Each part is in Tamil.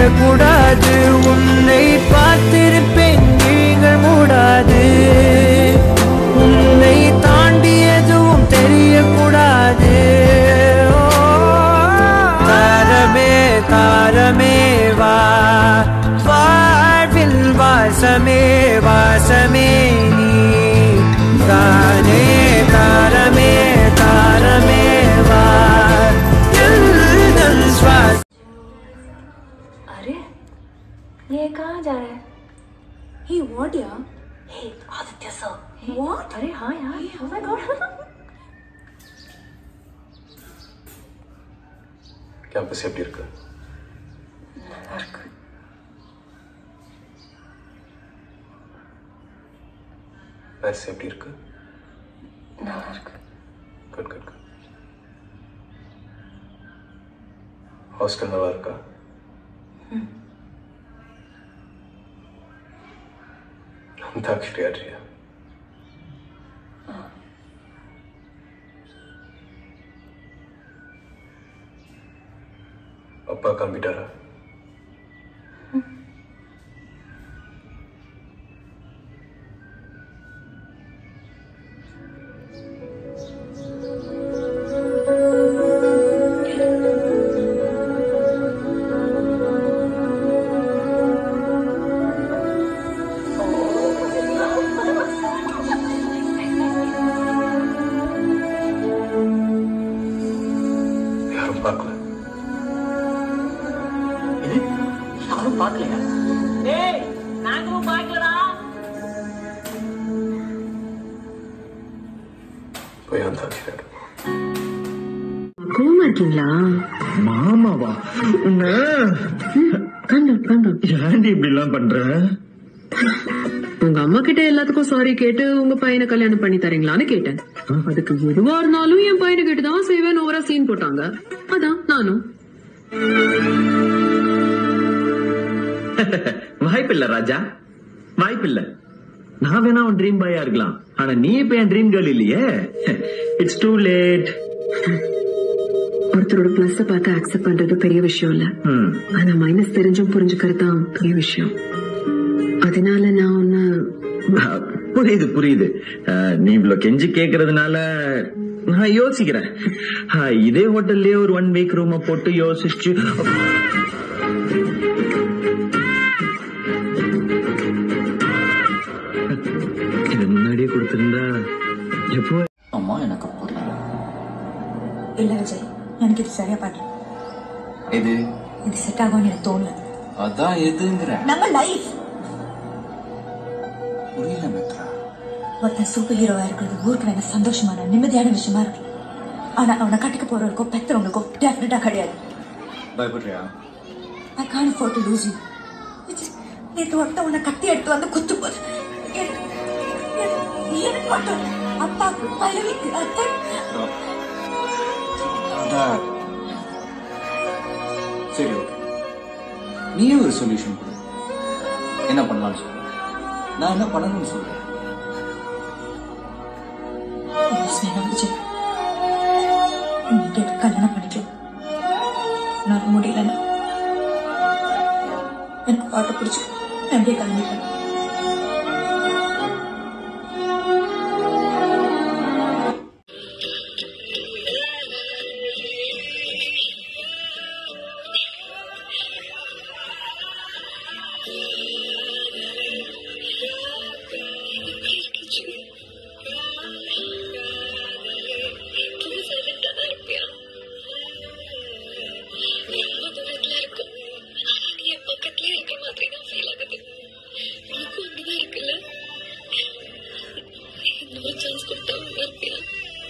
தெரியக்கூடாது உன்னை பார்த்திருப்பேன் நீங்கள் மூடாது உன்னை தாண்டி எதுவும் தெரியக்கூடாது ஓ, தாரமே தாரமே வா வாழ்வில் வாசமே வாசமே நீ தானே தாரமே தாரமே வா எல்தன் சுவாச अरे ये कहाँ जा रहा है Hey, what यार? Hey Aditya sir What? अरे हाँ यार oh my god கேம்பஸ் எப்படி இருக்கு நல்லா இருக்கு நர்ஸ் எப்படி இருக்கு நல்லா இருக்கு குட் குட் குட் ஹாஸ்டல் நல்லா இருக்கா அந்தாக்ஷரி ஆடுறியா அப்பா கிளம்பிட்டாரா யாரும் பார்க்கல யாரும் பார்க்கலையா டேய் நாங்களும் பார்க்கலடா போய் அந்தாக்ஷரி ஆடு கோவமா இருக்கீங்களா மாமாவா கண்டம் கண்டம் ஏன்டி இப்படி எல்லாம் பண்ற உங்க அம்மா கிட்ட எல்லாத்துக்கும் சாரி கேட்டு உங்க பையனை கல்யாணம் பண்ணி தரீங்களான்னு கேட்டேன் அதுக்கு எதுவா இருந்தாலும் என் பையனை கேட்டு தான் செய்வேன் ஓவரா சீன் போட்டாங்க அதான் நானும் வாய்ப்பில்ல ராஜா வாய்ப்பில்ல நான் வேணா உன் ட்ரீம் பாயா இருக்கலாம் ஆனா நீ இப்ப என் ட்ரீம் கேர்ள் இல்லையே இட்ஸ் டூ லேட் ஒருத்தரோட பிளஸ் பார்த்து அக்செப்ட் பண்றது பெரிய விஷயம் இல்ல ஆனா மைனஸ் தெரிஞ்சும் புரிஞ்சுக்கிறது தான் பெரிய விஷயம் அதனால நான் ஒன்னு புரியுது புரியுது அஹ், நீ இவ்வளவு கெஞ்சி கேக்குறதுனால நான் யோசிக்கிறேன் அஹ், இதே ஹோட்டல்லயே ஒரு ஒன் வீக் ரூம போட்டு யோசிச்சு இது முன்னாடியே கொடுத்திருந்தா எப்போ அம்மா எனக்கு புரியல இல்ல விஜய் எனக்கு இது சரியா படல இது இது செட் ஆகும்னு எனக்கு தோணல அதான் எதுங்கிற நம்ம லைஃப் புரியல மித்ரா ஒருத்தன் சூப்பர் ஹீரோவா இருக்கிறது ஊருக்கு வேணா சந்தோஷமான நிம்மதியான விஷயமா இருக்கு ஆனா அவனை கட்டிக்க போறவங்களுக்கோ பெத்தவங்களுக்கோ டெஃபினட்டா கிடையாது பயப்படுறியா ஐ Khan afford to lose you Vijay நேத்து ஒருத்தன் உன்னை கத்தி எடுத்து வந்து குத்து போது எனக்கு எனக்கு- எனக்கு மட்டும் இல்ல. அப்பாவுக்கு பல்லவிக்கு அத்தை அதான். சரி ஓகே நீயே ஒரு சொல்யூஷன் கொடு என்ன பண்ணலாம்னு சொல்லு நான் என்ன பண்ணணும்னு சொல்றேன் ப்ளீஸ் வேணாம் விஜய் நீ கேட்டு கல்யாணம் பண்ணிக்கலாம் நான் முடியலன்னா எனக்கு பாட்டு பிடிச்சி நான் அப்படியே கிளம்பிட்டேன் பக்கத்துல இருக்க மாதிரி தான் ஃபீல் ஆகுது உனக்கும் அப்படிதான் இருக்குல்ல இன்னொரு சான்ஸ் கொடுத்தா உங்க இருப்பியா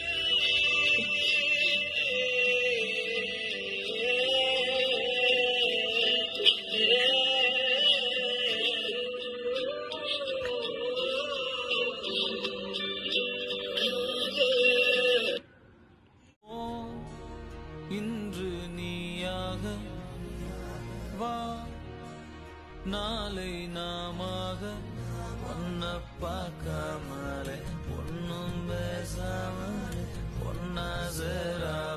இன்று நீயாக வா நாளை நாமாக ஒன்ன பார்க்காமலே ஒன்னும் பேசாமலே ஒன்னா சேரா